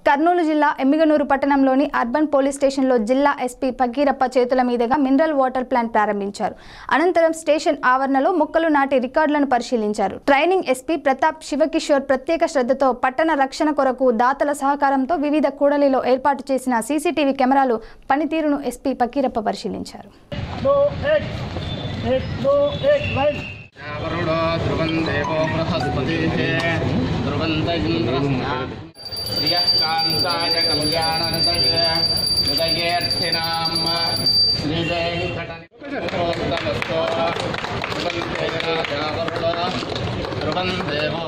కర్నూలు జిల్లా ఎమ్మిగనూరు పట్టణంలోని urban police స్టేషన్లో జిల్లా ఎస్పీ పకీరప్ప చేతుల మీదుగా మినరల్ వాటర్ ప్లాంట్ ప్రారంభించారు అనంతరం స్టేషన్ ఆవరణలో మొక్కలు నాటి రికార్డులను పరిశీలించారు ట్రైనింగ్ ఎస్పీ ప్రతాప్ శివకిషోర్ ప్రత్యేక శ్రద్ధతో పట్టణ రక్షణ కొరకు దాతల సహకారంతో వివిధ కూడలిలో ఏర్పాటు చేసిన సీసీటీవీ కెమెరాలు పనితీరును ఎస్పీ పకీరప్ప పరిశీలించారు दो एक एक दो एक लाइन वरुणो ध्रुवं देवो बृहस्पतिः ध्रुवन्त इन्द्रस्ना प्रियः कान्ताय कल्याणनितये हृदयेऽर्थिनाम् श्रीवेङ्कटनिरोत्तमस्तो ध्रुवं तेजराजा वरुणो ध्रुवं देवो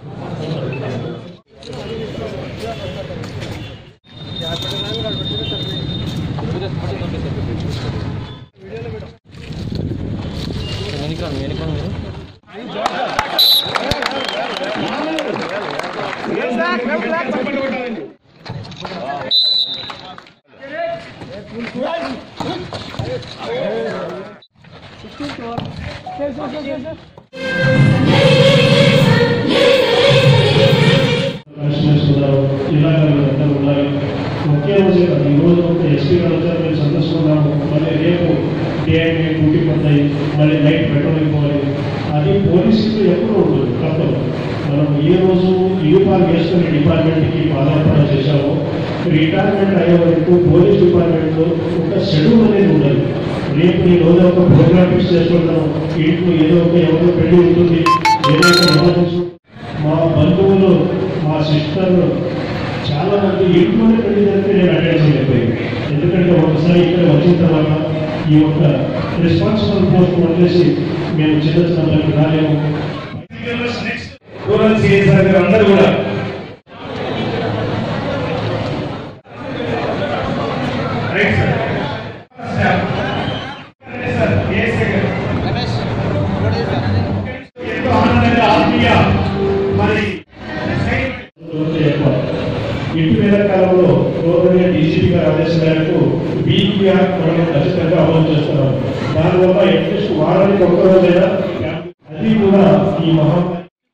కమిషనర్స్ ఉన్నారు జిల్లా కమిషనర్ అందరూ ఉన్నారు ఒకే రోజే కాదు ఈ రోజు ఒక ఎస్పీ గారు వచ్చారు మేము సంతోషకున్నాము మళ్ళీ రేపు డే అండ్ నైట్ డ్యూటీ పడతాయి మళ్ళీ నైట్ పెట్రోలింగ్ పోవాలి అది పోలీసులు ఎప్పుడు ఉంటుంది తప్పదు మనం ఏ రోజు యూనిఫామ్ వేసుకుని డిపార్ట్మెంట్కి ఆధారపడ చేశామో రిటైర్మెంట్ అయ్యే వరకు పోలీస్ డిపార్ట్మెంట్లో ఒక షెడ్యూల్ అనేది ఉండాలి రేపు ఈ రోజు ఒక ప్రోగ్రామ్ ఫిక్స్ చేసుకుంటాం ఇంట్లో ఏదో ఒక ఎవరో పెళ్లి ఉంటుంది ఏదో ఒక ఎమర్జెన్సీ మా బంధువులు మా సిస్టర్లు చాలా మంది ఇంట్లోనే పెళ్లి జరిగితే నేను అటెండ్ చేయలేకపోయింది ఎందుకంటే ఒకసారి ఇక్కడ వచ్చిన తర్వాత ఈ యొక్క రెస్పాన్సిబుల్ పోస్ట్ వదిలేసి మేము చిన్న చిన్న రాలేము రూరల్ సిఎస్ఆర్ గారు అందరూ కూడా రైట్ సార్ సార్ ఏఎస్ఐ గారు ఎంతో ఆనందంగా ఆత్మీయ మరి ఇంటి మీద కాలంలో గౌరవనీయ డీజీపీ గారి ఆదేశం మేరకు బీపీఆర్ మనం ఖచ్చితంగా అమలు చేస్తున్నాం దానివల్ల అట్లీస్ట్ వారానికి ఒక్క రోజైనా అది కూడా ఈ మహామారి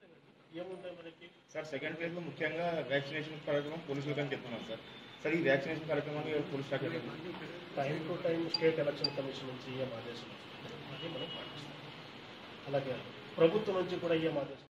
సార్ సెకండ్ ఫేజ్ లో ముఖ్యంగా వ్యాక్సినేషన్ కార్యక్రమం పోలీసులు కానీ చెప్తున్నారు సార్ సార్ ఈ వ్యాక్సినేషన్ కార్యక్రమాన్ని పోలీస్ శాఖ time to time State Election Commission నుంచి ఏం ఆదేశం వస్తుంది అది మనం పాటిస్తాం అలాగే ప్రభుత్వం నుంచి కూడా ఏం ఆదేశం